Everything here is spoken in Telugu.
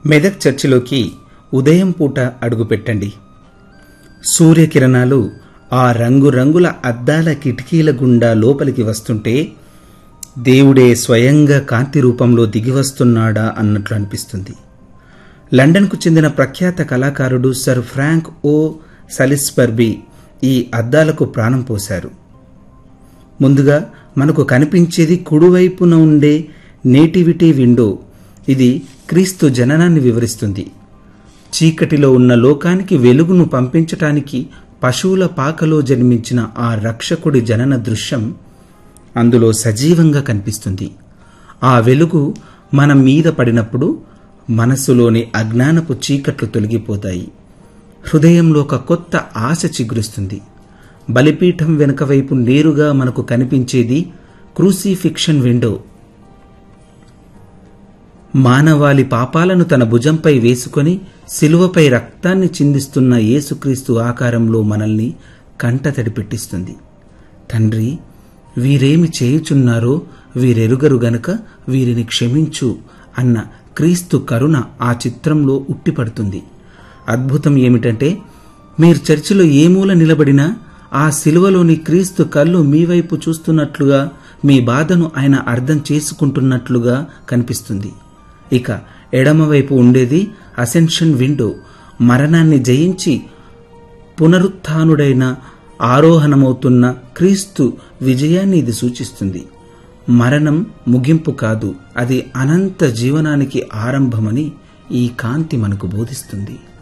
మెదక్ చర్చిలోకి ఉదయం పూట అడుగుపెట్టండి సూర్యకిరణాలు ఆ రంగురంగుల అద్దాల కిటికీల గుండా లోపలికి వస్తుంటే దేవుడే స్వయంగా కాంతి రూపంలో దిగివస్తున్నాడా అన్నట్లు అనిపిస్తుంది లండన్కు చెందిన ప్రఖ్యాత కళాకారుడు సర్ ఫ్రాంక్ ఓ సలిస్బర్బీ ఈ అద్దాలకు ప్రాణం పోశారు ముందుగా మనకు కనిపించేది కుడివైపున ఉండే నేటివిటీ విండో ఇది క్రీస్తు జననాన్ని వివరిస్తుంది చీకటిలో ఉన్న లోకానికి వెలుగును పంపించటానికి పశువుల పాకలో జన్మించిన ఆ రక్షకుడి జనన దృశ్యం అందులో సజీవంగా కనిపిస్తుంది ఆ వెలుగు మన మీద పడినప్పుడు మనసులోని అజ్ఞానపు చీకట్లు తొలగిపోతాయి హృదయంలో ఒక కొత్త ఆశ చిగురుస్తుంది బలిపీఠం వెనుక వైపు నేరుగా మనకు కనిపించేది క్రూసిఫిక్షన్ విండో మానవాళి పాపాలను తన భుజంపై వేసుకొని శిలువపై రక్తాన్ని చిందిస్తున్న యేసుక్రీస్తు ఆకారంలో మనల్ని కంటతడి పెట్టిస్తుంది తండ్రి వీరేమి చేయుచున్నారో వీరెరుగరు గనుక వీరిని క్షమించు అన్న క్రీస్తు కరుణ ఆ చిత్రంలో ఉట్టిపడుతుంది అద్భుతం ఏమిటంటే మీరు చర్చిలో ఏ మూల నిలబడినా ఆ శిలువలోని క్రీస్తు కళ్ళు మీ వైపు చూస్తున్నట్లుగా మీ బాధను ఆయన అర్థం చేసుకుంటున్నట్లుగా కనిపిస్తుంది ఇక ఎడమవైపు ఉండేది అసెన్షన్ విండో మరణాన్ని జయించి పునరుత్థానుడైన ఆరోహణమవుతున్న క్రీస్తు విజయాన్ని ఇది సూచిస్తుంది మరణం ముగింపు కాదు అది అనంత జీవనానికి ఆరంభమని ఈ కాంతి మనకు బోధిస్తుంది